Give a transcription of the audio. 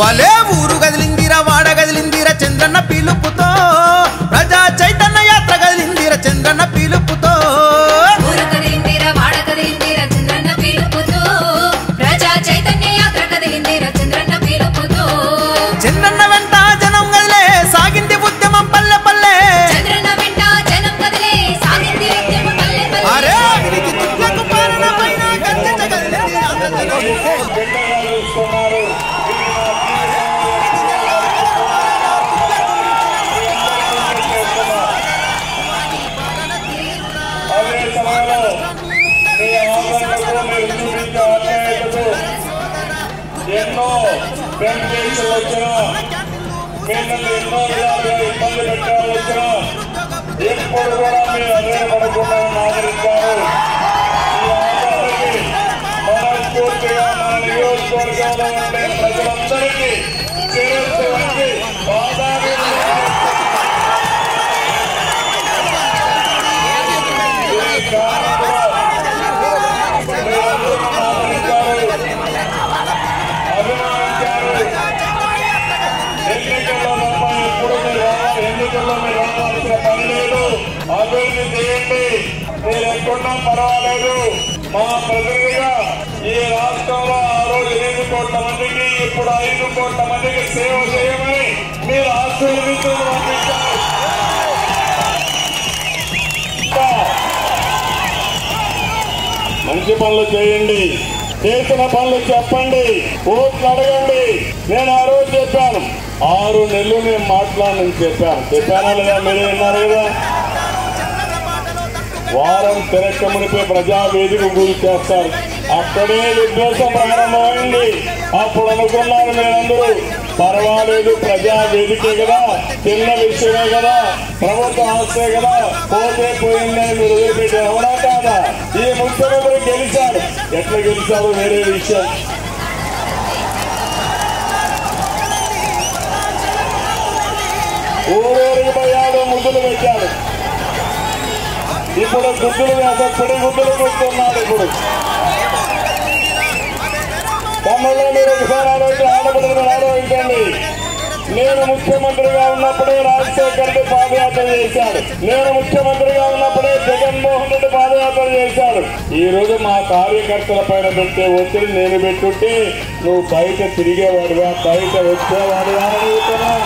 భలే ఊరు గదిలిందిర వాడ గదిలిందిర చంద్రన్న పిలుపుతో ప్రజా చైతన్య యాత్ర గదిలిందిర చంద్రన్న పిలుపుతో ఊరు కదిలిందిర వాడ కదిలిందిర చంద్రన్న పిలుపుతో ప్రజా చైతన్య యాత్ర కదిలిందిర చంద్రన్న పిలుపుతో చంద్రన్న వెంట జనం గదిలే సాగింది ఉద్యమం పల్లె పల్లె చంద్రన్న వెంట జనం కదిలే సాగింది ఉద్యమం పల్లె అరే పల్లె అవినీతి తుట్లకు పాలన పైన గర్జన గదిలింది ఆంధ్ర జనం. జెండగా చూస్తున్నారు అదే సమయంలో మీ ఆందోళనకు మీరు చూపించే ఆప్యాయతకు ఎన్నో బెనిఫిట్స్ వచ్చిన మిమ్మల్ని ఎన్నో విధాలుగా ఇబ్బంది పెట్టవచ్చిన ఎప్పుడు కూడా మీరు అదే పడకుండా ఆదరించారు ఈ ఆందోళనకి మనస్ఫూర్తిగా మన నియోజకవర్గంలో ఉండే ప్రజలందరికీ శిరస్సు వంచి పాదాలు ఈ కారణంగా మీరందరూ ఆదరించారు అభిమానించారు ఎన్నికల్లో తప్ప ఎప్పుడు మీరు రావాలి ఎన్నికల్లో మీరు రావాల్సిన పని లేదు అభివృద్ధి చేయండి మీరు ఎక్కడున్నా పర్వాలేదు మా ప్రతినిధిగా ఈ రాష్ట్రంలో ఆ రోజు ఎనిమిది కోట్ల మందికి ఇప్పుడు ఐదు కోట్ల మందికి సేవ చేయమని మీరు ఆశీర్వదించి పంపించారు ఇంకా మంచి పనులు చేయండి చేసిన పనులు చెప్పండి ఓట్లు అడగండి నేను ఆ రోజు చెప్పాను ఆరు నెలలు నేను మాట్లాడనని చెప్పాను చెప్పానా లేదా మీరు విన్నారు కదా వారం తిరక్కమునిపై ప్రజా వేదిక గురి చేస్తారు అక్కడే విధ్వంసం ప్రారంభమైంది అప్పుడు అనుకున్నారు మీరందరూ పర్వాలేదు ప్రజా వేదికే కదా చిన్న విషయమే కదా ప్రభుత్వ ఆస్తే కదా పోతే పోయిందని మీరు వదిలిపెట్టారు అవునా కాదా ఈ ముఖ్యమంత్రి గెలిచారు ఎట్లా గెలిచారు వేరే విషయం ఊరూరికి పోయాడు ముద్దులు పెట్టాడు ఇప్పుడు గుడ్డులు వేసే పిడి గుడ్డులు కూర్చున్నాడు ఇప్పుడు తమ్ముళ్ళు మీరు ఒకసారి ఆలోచన ఆడబడుతున్న ఆలోచించండి నేను ముఖ్యమంత్రిగా ఉన్నప్పుడే రాజశేఖర్ రెడ్డి పాదయాత్ర చేశాడు నేను ముఖ్యమంత్రిగా ఉన్నప్పుడే జగన్మోహన్ రెడ్డి పాదయాత్ర చేశాడు ఈ రోజు మా కార్యకర్తల పైన పెట్టే ఒత్తిడి నేను పెట్టుంటే నువ్వు బయట తిరిగేవాడివా బయట వచ్చేవాడివా అని అడుగుతున్నాను